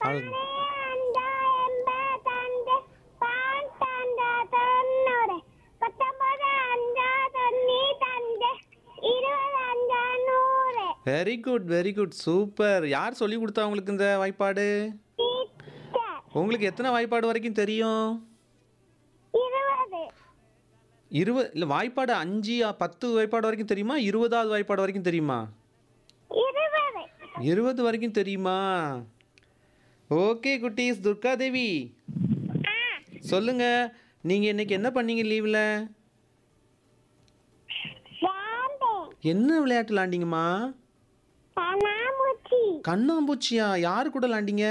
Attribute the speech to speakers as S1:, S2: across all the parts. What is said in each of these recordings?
S1: பாடுங்க
S2: அஞ்சா எண்பத்தஞ்சு பாண்டா தொண்ணூறு பத்தொன்பது அஞ்சா தொண்ணூத்தஞ்சு இருபது அஞ்சா நூறு
S1: very good very good super யார் சொல்லி கொடுத்தா உங்களுக்கு இந்த வாய்ப்பாடு
S2: டீச்சர்
S1: உங்களுக்கு எத்தனை வாய்ப்பாடு வரைக்கும் தெரியும்
S2: இருபது
S1: இருபது இல்லை வாய்ப்பாடு அஞ்சு ஆ, பத்து வாய்ப்பாடு வரைக்கும் தெரியுமா இருபதாவது வாய்ப்பாடு வரைக்கும் தெரியுமா
S2: இருபது
S1: இருபது வரைக்கும் தெரியுமா ஓகே குட்டீஸ் துர்கா தேவி
S2: ஆ
S1: சொல்லுங்க நீங்க இன்னைக்கு என்ன பண்ணீங்க லீவ்ல
S2: வேண்டேன்
S1: என்ன விளையாட்டு விளாண்டிங்கம்மா
S2: கண்ணாமூச்சி
S1: கண்ணாம்பூச்சியா யாரு கூட விளாண்டிங்க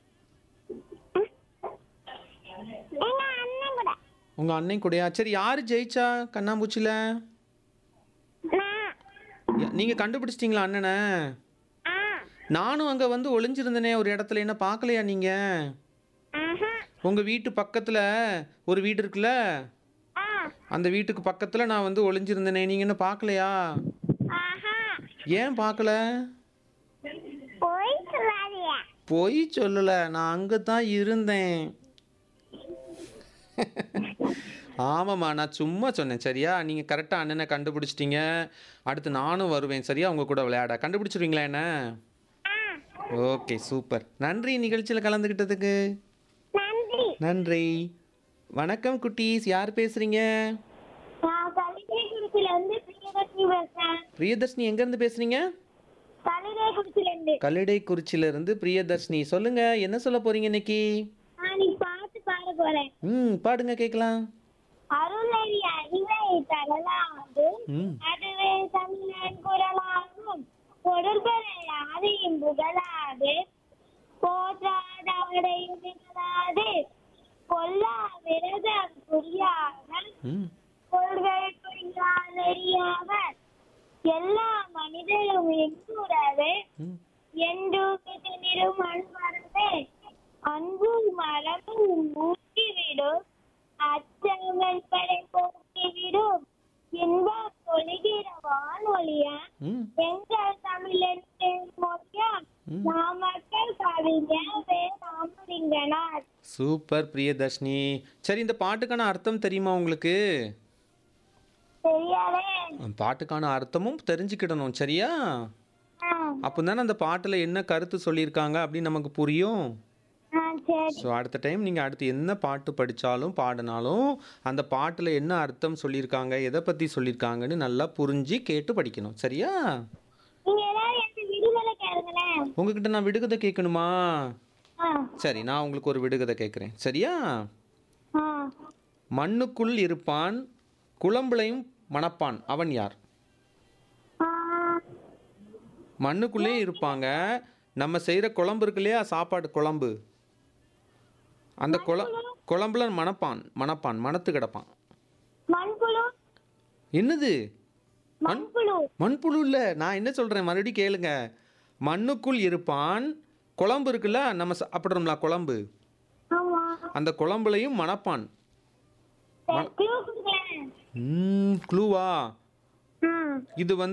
S2: எங்க அண்ணன் கூட
S1: உங்க அண்ணன் கூடயா சரி யாரு ஜெயிச்சா கண்ணாம்பூச்சியில
S2: நான்
S1: ய- நீங்க கண்டுபிடிச்சிட்டீங்களா அண்ணனை
S2: ஆ
S1: நானும் அங்க வந்து ஒளிஞ்சிருந்தனே ஒரு இடத்துல என்ன பார்க்கலையா நீங்க
S2: ஆஹா
S1: உங்க வீட்டு பக்கத்துல ஒரு வீடு இருக்குல்ல
S2: ஆ
S1: அந்த வீட்டுக்கு பக்கத்துல நான் வந்து ஒளிஞ்சிருந்தனே நீங்க என்ன பார்க்கலையா
S2: ஆஹா
S1: ஏன் பார்க்கல
S2: போய் சொல்லாதியா
S1: பொய் சொல்லல நான் அங்கே தான் இருந்தேன் ஆமாம்மா நான் சும்மா சொன்னேன் சரியா நீங்கள் கரெக்டாக அண்ணனை கண்டுபிடிச்சிட்டீங்க அடுத்து நானும் வருவேன் சரியா உங்கள் கூட விளையாட கண்டுபிடிச்சிருவீங்களா என்ன
S2: ஆ
S1: ஓகே சூப்பர் நன்றி நிகழ்ச்சியில் கலந்துக்கிட்டதுக்கு
S2: நன்றி
S1: நன்றி வணக்கம் குட்டீஸ் யார் பேசுகிறீங்க
S2: நான் கலிதேகுறிச்சில இருந்து பிரியதர்ஷினி பேசுறேன்
S1: பிரியதர்ஷினி எங்கேருந்து பேசுகிறீங்க
S2: கலிதேகுறிச்சில இருந்து
S1: கல்லிடைக்குறிச்சியிலேருந்து பிரியதர்ஷினி சொல்லுங்கள் என்ன சொல்ல போகிறீங்க இன்னைக்கு
S2: நான் நீ பாட்டு பாட போறேன்
S1: ம் பாடுங்க கேட்கலாம்
S2: அருளறி அறிவை தரலாது
S1: ம்
S2: அதுவே தமிழன் குரலாகும் பொருள்களை யாரையும் புகழாது போற்றாதவரையும் நிகழாது கொல்லா விரதம் புரியாமல்
S1: ம்
S2: கொள்கை புரியால் அறியாமல் எல்லா மனிதரும் எங்குறவே
S1: ம்
S2: என்று நிறும் அன்பரவே அன்பும் மரமும் ஊக்கிவிடும் அச்சங்கள் படை போக்கிவிடும் இன்பம் பொழிகிற வானொலியா
S1: ம்
S2: எங்கள் தமிழன் மொழியா
S1: ம்.
S2: நாமக்கல் கவிஞர் வே ராமலிங்கனார்
S1: சூப்பர் பிரியதர்ஷினி சரி இந்த பாட்டுக்கான அர்த்தம் தெரியுமா உங்களுக்கு
S2: தெரியாதே
S1: பாட்டுக்கான அர்த்தமும் தெரிஞ்சுக்கிடணும் சரியா
S2: ஆ,
S1: அப்போ தானே அந்த பாட்டில் என்ன கருத்து சொல்லியிருக்காங்க அப்படின்னு நமக்கு புரியும்
S2: ஆ, சரி
S1: ஸோ அடுத்த டைம் நீங்கள் அடுத்து என்ன பாட்டு படித்தாலும் பாடினாலும் அந்த பாட்டில் என்ன அர்த்தம் சொல்லியிருக்காங்க எதை பற்றி சொல்லியிருக்காங்கன்னு நல்லா புரிஞ்சு கேட்டு படிக்கணும் சரியா
S2: நீங்க ஏதாவது எனக்கு விடுதலை கேளுங்களேன்
S1: உங்ககிட்ட நான் விடுகதை கேட்கணுமா
S2: ஆ,
S1: சரி நான் உங்களுக்கு ஒரு விடுகதை கேட்குறேன் சரியா
S2: ஆ.
S1: மண்ணுக்குள் இருப்பான் குழம்புலையும் மணப்பான் அவன் யார்
S2: ஆ,
S1: மண்ணுக்குள்ளே இருப்பாங்க நம்ம செய்கிற குழம்பு இருக்கு இல்லையா சாப்பாடு குழம்பு அந்த குழ குழம்புல மணப்பான் மணப்பான் மணத்து கிடப்பான்
S2: மண்புழு
S1: என்னது
S2: மண்புழு
S1: மண்புழு இல்லை நான் என்ன சொல்கிறேன் மறுபடியும் கேளுங்க மண்ணுக்குள் இருப்பான் குழம்பு இருக்குல்ல நம்ம சாப்பிட்றோம்ல குழம்பு
S2: ஆமா
S1: அந்த குழம்புலையும் மணப்பான்
S2: சரி, clue கொடுங்களேன்.
S1: க்ளூவா
S2: ம்
S1: இது வந்து